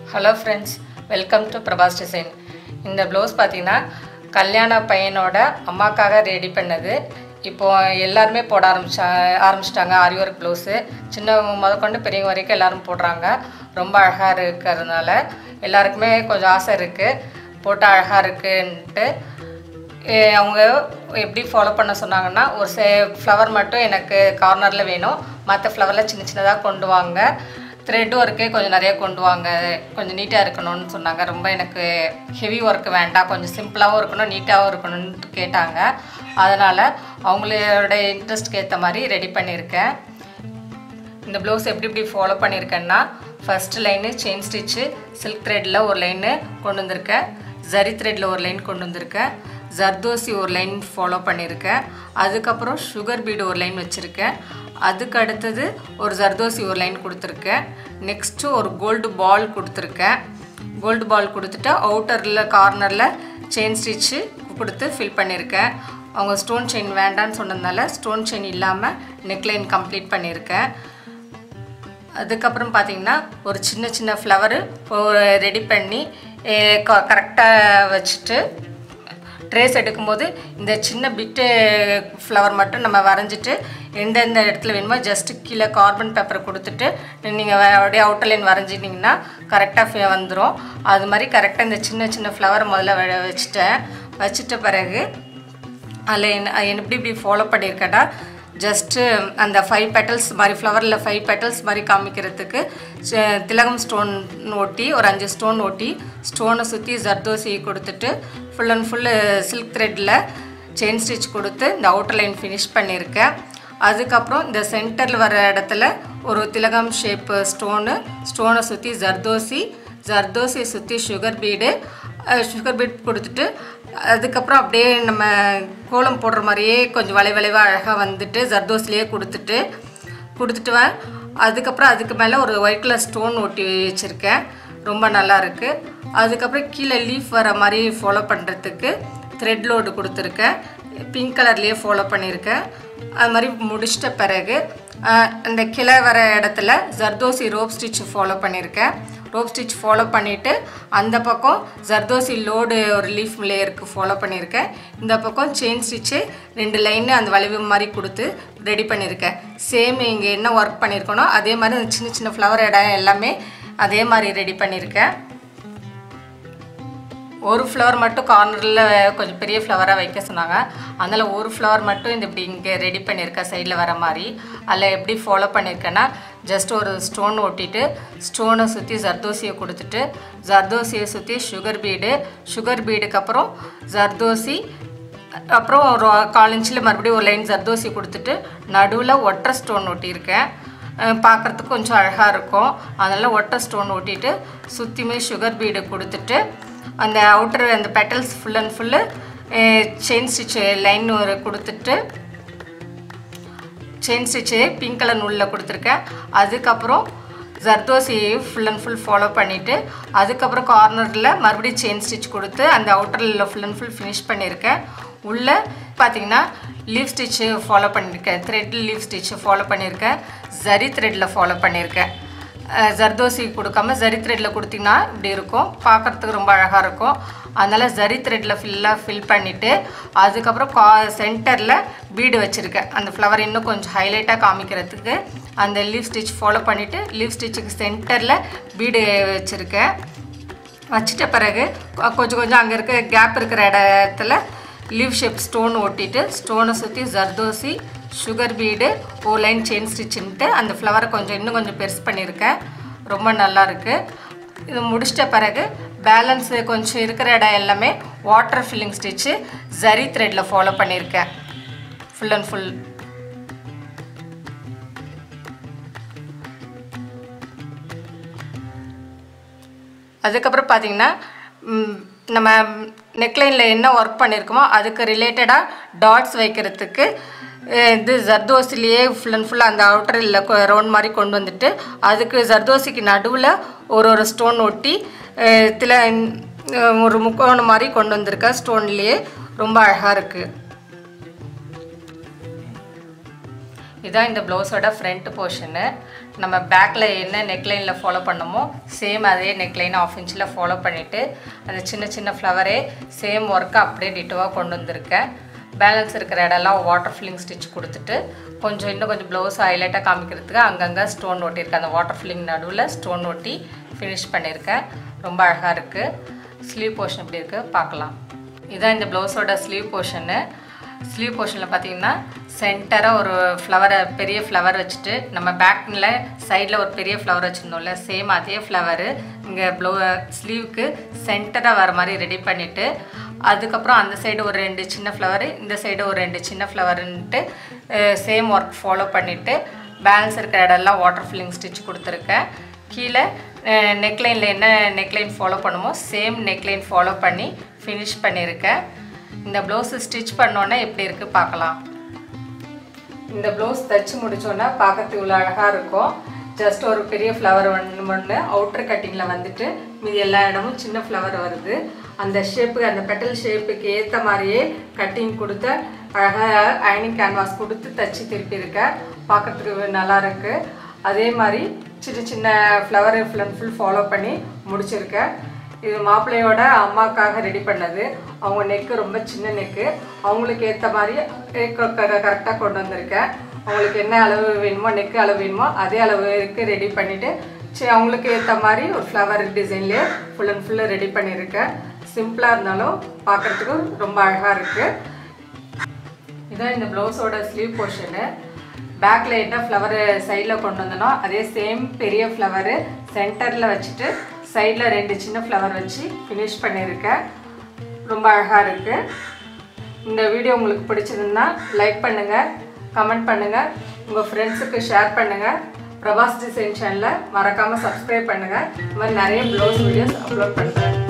hello friends welcome to Prabhas design இந்த blouse பார்த்தீங்கன்னா கல்யாண பையனோட அம்மாக்காக ரெடி பண்ணது இப்போ எல்லாருமே போட ஆரம்பிச்சா ஆரம்பிச்சிட்டாங்க ஆரி ஒர்க் ப்ளவுஸு சின்னவங்க முதற்கொண்டு பெரியவங்க வரைக்கும் எல்லாரும் போடுறாங்க ரொம்ப அழகாக இருக்கிறதுனால எல்லாருக்குமே கொஞ்சம் ஆசை இருக்குது போட்டு அழகாக இருக்குன்ட்டு ஏ, அவங்க எப்படி ஃபாலோ பண்ண சொன்னாங்கன்னா ஒரு சே ஃப்ளவர் மட்டும் எனக்கு கார்னரில் வேணும் மற்ற ஃப்ளவரில் சின்ன சின்னதாக கொண்டு வாங்க த்ரெட் ஒர்க்கே கொஞ்சம் நிறைய கொண்டு வாங்க கொஞ்சம் நீட்டாக இருக்கணும்னு சொன்னாங்க ரொம்ப எனக்கு ஹெவி ஒர்க் வேண்டாம் கொஞ்சம் சிம்பிளாகவும் இருக்கணும் நீட்டாகவும் இருக்கணும்னு கேட்டாங்க அதனால் அவங்களோட இன்ட்ரெஸ்ட்க்கு ஏற்ற மாதிரி ரெடி பண்ணியிருக்கேன் இந்த ப்ளவுஸ் எப்படி எப்படி ஃபாலோ பண்ணியிருக்கேன்னா first line chain stitch silk த்ரெட்டில் ஒரு லைனு கொண்டு வந்திருக்கேன் ஜரி த்ரெட்டில் ஒரு லைன் கொண்டு வந்திருக்கேன் ஜர்தோசி ஒரு லைன் ஃபாலோ பண்ணியிருக்கேன் அதுக்கப்புறம் சுகர் பீடு ஒரு லைன் வச்சுருக்கேன் அதுக்கு அடுத்தது ஒரு ஜர்தோசி ஒரு லைன் கொடுத்துருக்கேன் நெக்ஸ்ட்டு ஒரு கோல்டு பால் கொடுத்துருக்கேன் கோல்டு பால் கொடுத்துட்டு அவுட்டரில் கார்னரில் செயின் ஸ்டிச்சு கொடுத்து ஃபில் பண்ணியிருக்கேன் அவங்க ஸ்டோன் செயின் வேண்டான்னு சொன்னதுனால ஸ்டோன் செயின் இல்லாமல் நெக்லைன் கம்ப்ளீட் பண்ணியிருக்கேன் அதுக்கப்புறம் பார்த்தீங்கன்னா ஒரு சின்ன சின்ன ஃப்ளவரு ரெடி பண்ணி கரெக்டாக வச்சுட்டு ட்ரேஸ் எடுக்கும்போது இந்த சின்ன பிட்டு ஃப்ளவர் மட்டும் நம்ம வரைஞ்சிட்டு எந்தெந்த இடத்துல வேணுமோ ஜஸ்ட்டு கீழே கார்பன் பேப்பரை கொடுத்துட்டு நீங்கள் அப்படியே அவுட்டர் லைன் வரைஞ்சிட்டிங்கன்னா கரெக்டாக வந்துடும் அது மாதிரி கரெக்டாக இந்த சின்ன சின்ன ஃப்ளவர் முதல்ல வ- வச்சுட்டேன் வச்சுட்ட பிறகு அதில் என்ன என்ன எப்படி இப்படி ஃபாலோ பண்ணியிருக்கேன்னா ஜஸ்ட்டு அந்த ஃபைவ் பெட்டல்ஸ் மாதிரி ஃப்ளவரில் ஃபைவ் பெட்டல்ஸ் மாதிரி காமிக்கிறதுக்கு ச- திலகம் ஸ்டோன் ஒட்டி ஒரு அஞ்சு ஸ்டோன் ஒட்டி ஸ்டோனை சுற்றி ஜர்தோசி கொடுத்துட்டு ஃபுல் அண்ட் ஃபுல்லு சில்க் த்ரெட்டில் செயின் ஸ்டிச் கொடுத்து இந்த அவுட்டர் லைன் ஃபினிஷ் பண்ணியிருக்கேன் அதுக்கப்புறம் இந்த சென்டரில் வர இடத்துல ஒரு திலகம் ஷேப்பு ஸ்டோனு ஸ்டோனை சுற்றி ஜர்தோசி ஜர்தோசியை சுற்றி சுகர் பீடு சுகர் பீட் கொடுத்துட்டு அதுக்கப்புறம் அப்படியே நம்ம கோலம் போடுற மாதிரியே கொஞ்சம் வளை வளைவாக அழகாக வந்துட்டு ஜர்தோசிலேயே கொடுத்துட்டு கொடுத்துட்டு வா அதுக்கப்புறம் அதுக்கு மேலே ஒரு ஒயிட் கலர் ஸ்டோன் ஒட்டி வச்சுருக்கேன் ரொம்ப நல்லா இருக்கு அதுக்கப்புறம் கீழே லீஃப் வர மாதிரி ஃபாலோ பண்ணுறதுக்கு த்ரெட் லோடு கொடுத்துருக்கேன் பிங்க் கலர்லேயே ஃபாலோ பண்ணியிருக்கேன் அது மாதிரி முடிச்சிட்ட பிறகு ஆஹ், அந்த கிளை வர இடத்துல ஜர்தோசி ரோப் ஸ்டிச் ஃபாலோ பண்ணியிருக்கேன் ரோப் ஸ்டிச் ஃபாலோ பண்ணிவிட்டு அந்த பக்கம் ஜர்தோசி லோடு ஒரு லீஃப் லேயருக்கு ஃபாலோ பண்ணியிருக்கேன் இந்த பக்கம் செயின் ஸ்டிச்சு ரெண்டு லைன் அந்த வளைவு மாதிரி கொடுத்து ரெடி பண்ணியிருக்கேன் சேம் இங்கே என்ன ஒர்க் பண்ணியிருக்கனோ அதே மாதிரி அந்த சின்ன சின்ன ஃப்ளவர் இடம் எல்லாமே அதே மாதிரி ரெடி பண்ணியிருக்கேன் ஒரு ஃப்ளவர் மட்டும் கார்னரில் கொஞ்சம் பெரிய ஃப்ளவராக வைக்க சொன்னாங்க அதனால் ஒரு ஃப்ளவர் மட்டும் இந்த இப்படி இங்கே ரெடி பண்ணியிருக்கேன் சைடில் வர மாதிரி அதில் எப்படி ஃபாலோ பண்ணியிருக்கேன்னா ஜஸ்ட் ஒரு ஸ்டோன் ஒட்டிட்டு ஸ்டோனை சுற்றி ஜர்தோசியை கொடுத்துட்டு ஜர்தோசியை சுற்றி சுகர் பீடு சுகர் பீடுக்கு அப்புறம் ஜர்தோசி அப்புறம் ஒரு கால் இன்ச்சில் மறுபடியும் ஒரு லைன் ஜர்தோசி கொடுத்துட்டு நடுவில் ஒற்றை ஸ்டோன் ஒட்டியிருக்கேன் பார்க்குறதுக்கு கொஞ்சம் அழகாக இருக்கும் அதனால் ஒற்றை ஸ்டோன் ஒட்டிட்டு சுற்றியுமே சுகர் பீடு கொடுத்துட்டு அந்த அவுட்டர் அந்த petals full and full chain stitch line ஒரு கொடுத்துட்டு செயின் ஸ்டிச்சு பிங்க் கலர் நூலில் கொடுத்துருக்கேன் அதுக்கப்புறம் zardozi full and full follow பண்ணிவிட்டு அதுக்கப்புறம் கார்னரில் மறுபடியும் செயின் ஸ்டிச் கொடுத்து அந்த அவுட்டரில் ஃபுல் அண்ட் ஃபுல் ஃபினிஷ் பண்ணியிருக்கேன் உள்ளே பார்த்தீங்கன்னா லீவ் ஸ்டிச்சு ஃபாலோ பண்ணியிருக்கேன் த்ரெட் லீவ் ஸ்டிச்சு ஃபாலோ பண்ணியிருக்கேன் ஜரி த்ரெட்டில் ஃபாலோ பண்ணியிருக்கேன் அஹ் ஜர்தோசி கொடுக்காம ஜரி த்ரெட்டில் கொடுத்தீங்கன்னா இப்படி இருக்கும் பார்க்குறதுக்கு ரொம்ப அழகாக இருக்கும் அதனால் ஜரி த்ரெட்டில் ஃபுல்லாக ஃபில் பண்ணிவிட்டு அதுக்கப்புறம் கா சென்டரில் பீடு வச்சுருக்கேன் அந்த ஃப்ளவர் இன்னும் கொஞ்சம் ஹைலைட்டாக காமிக்கிறதுக்கு அந்த லீவ் ஸ்டிச் ஃபாலோ பண்ணிவிட்டு லீவ் ஸ்டிச்சுக்கு சென்டரில் பீடு வச்சுருக்கேன் வச்சிட்ட பிறகு கொ- கொஞ்சம் கொஞ்சம் அங்கே இருக்க கேப் இருக்கிற இடத்துல லீவ் ஷேப் ஸ்டோன் ஒட்டிட்டு ஸ்டோனை சுற்றி ஜர்தோசி சுகர் பீடு ஓ லைன் செயின் ஸ்டிச்சுன்ட்டு அந்த ஃப்ளவரை கொஞ்சம் இன்னும் கொஞ்சம் பெருசு பண்ணியிருக்கேன் ரொம்ப நல்லா இருக்கு இது முடிச்சிட்ட பிறகு பேலன்ஸ் கொஞ்சம் இருக்கிற இடம் எல்லாமே வாட்டர் ஃபில்லிங் ஸ்டிச்சு ஜரி த்ரெட்டில் ஃபாலோ பண்ணியிருக்கேன் ஃபுல் அண்ட் ஃபுல் அதுக்கப்புறம் பார்த்தீங்கன்னா ம், நம்ம நெக்லைனில் என்ன ஒர்க் பண்ணியிருக்கோமோ அதுக்கு ரிலேட்டடாக டாட்ஸ் வைக்கிறதுக்கு அஹ், இது ஜர்தோசிலேயே ஃபுல் அண்ட் ஃபுல் அந்த அவுட்டரில் ரவுண்ட் மாதிரி கொண்டு வந்துட்டு அதுக்கு ஜர்தோசிக்கு நடுவில் ஒரு ஒரு ஸ்டோன் ஒட்டி அஹ், தில அஹ், ஒரு முக்கோணம் மாதிரி கொண்டு வந்திருக்கேன் ஸ்டோன்லேயே ரொம்ப அழகாக இருக்குது இதான் இந்த ப்ளவுஸோட ஃப்ரண்ட் போர்ஷனு நம்ம பேக்கில் என்ன நெக்லைனில் ஃபாலோ பண்ணமோ சேம் அதே நெக்லைன் ஆஃப் இன்ச்சில் ஃபாலோ பண்ணிவிட்டு அந்த சின்ன சின்ன ஃப்ளவரே சேம் ஒர்க்கை அப்படியே டிட்டோவாக கொண்டு வந்திருக்கேன் பேலன்ஸ் இருக்கிற இடம்லாம் வாட்டர் ஃபில்லிங் ஸ்டிச் கொடுத்துட்டு கொஞ்சம் இன்னும் கொஞ்சம் ப்ளவுஸ் ஹைலைட்டாக காமிக்கிறதுக்கு அங்கங்கே ஸ்டோன் ஒட்டியிருக்கேன் அந்த வாட்டர் ஃபில்லிங் நடுவில் ஸ்டோன் ஒட்டி ஃபினிஷ் பண்ணியிருக்கேன் ரொம்ப அழகாக இருக்குது ஸ்லீவ் போர்ஷன் எப்படி இருக்குது பார்க்கலாம் இதான் இந்த ப்ளவுஸோட ஸ்லீவ் போர்ஷனு ஸ்லீவ் போர்ஷனில் பார்த்தீங்கன்னா சென்டராக ஒரு ஃப்ளவரை பெரிய ஃப்ளவர் வச்சுட்டு நம்ம பேக்கில் சைடில் ஒரு பெரிய ஃப்ளவர் வச்சுருந்தோம்ல சேம் அதே ஃப்ளவரு இங்கே ப்ளவு ஸ்லீவுக்கு சென்டராக வர மாதிரி ரெடி பண்ணிவிட்டு அதுக்கப்புறம் அந்த சைடு ஒரு ரெண்டு சின்ன ஃப்ளவர் இந்த சைடு ஒரு ரெண்டு சின்ன ஃப்ளவருன்ட்டு சேம் ஒர்க் ஃபாலோ பண்ணிவிட்டு பேலன்ஸ் இருக்கிற இடம்லாம் வாட்டர் ஃபில்லிங் ஸ்டிச் கொடுத்துருக்கேன் கீழே நெக்லைனில் என்ன நெக்லைன் ஃபாலோ பண்ணுமோ சேம் நெக்லைன் ஃபாலோ பண்ணி ஃபினிஷ் பண்ணியிருக்கேன் இந்த ப்ளவுஸு ஸ்டிச் பண்ணோன்னே எப்படி இருக்குது பார்க்கலாம் இந்த ப்ளவுஸ் தைச்சு முடிச்சோன்னே பார்க்கறதுக்கு இவ்வளோ அழகாக இருக்கும் ஜஸ்ட் ஒரு பெரிய ஃப்ளவர் ஒன்று ஒன்று அவுட்டர் கட்டிங்கில் வந்துட்டு மீதி எல்லா இடமும் சின்ன ஃப்ளவர் வருது அந்த ஷேப்பு அந்த பெட்டல் ஷேப்புக்கு ஏற்ற மாதிரியே கட்டிங் கொடுத்த அழகாக அயனிங் கேன்வாஸ் கொடுத்து தைச்சி திருப்பியிருக்கேன் பார்க்கறதுக்கு நல்லா இருக்கு அதே மாதிரி சின்ன சின்ன flower full and full follow பண்ணி முடிச்சிருக்கேன் இது மாப்பிள்ளையோட அம்மாக்காக ரெடி பண்ணது அவங்க நெக்கு ரொம்ப சின்ன நெக்கு அவங்களுக்கு ஏற்ற மாதிரி கரெக்டாக கொண்டு வந்திருக்கேன் அவங்களுக்கு என்ன அளவு வேணுமோ நெக்கு அளவு வேணுமோ அதே அளவுக்கு ரெடி பண்ணிவிட்டு சரி அவங்களுக்கு ஏற்ற மாதிரி ஒரு ஃப்ளவர் டிசைன்லேயே ஃபுல் அண்ட் ஃபுல்லு ரெடி பண்ணியிருக்கேன் சிம்பிளாக இருந்தாலும் பார்க்குறதுக்கு ரொம்ப அழகாக இருக்குது இதான் இந்த ப்ளவுஸோட ஸ்லீவ் போர்ஷனு பேக்கில் என்ன ஃப்ளவர் சைடில் கொண்டு வந்தனோ அதே சேம் பெரிய ஃப்ளவரு சென்டரில் வச்சுட்டு சைடில் ரெண்டு சின்ன ஃப்ளவர் வச்சு ஃபினிஷ் பண்ணியிருக்கேன் ரொம்ப அழகாக இருக்குது இந்த வீடியோ உங்களுக்கு பிடிச்சிருந்தா லைக் பண்ணுங்கள் கமெண்ட் பண்ணுங்கள் உங்கள் ஃப்ரெண்ட்ஸுக்கு ஷேர் பண்ணுங்கள் பிரபாஸ் டிசைன் சேனலை மறக்காமல் சப்ஸ்கிரைப் பண்ணுங்கள் இந்த மாதிரி நிறைய ப்ளவுஸ் வீடியோஸ் அப்லோட் பண்ணுறேன்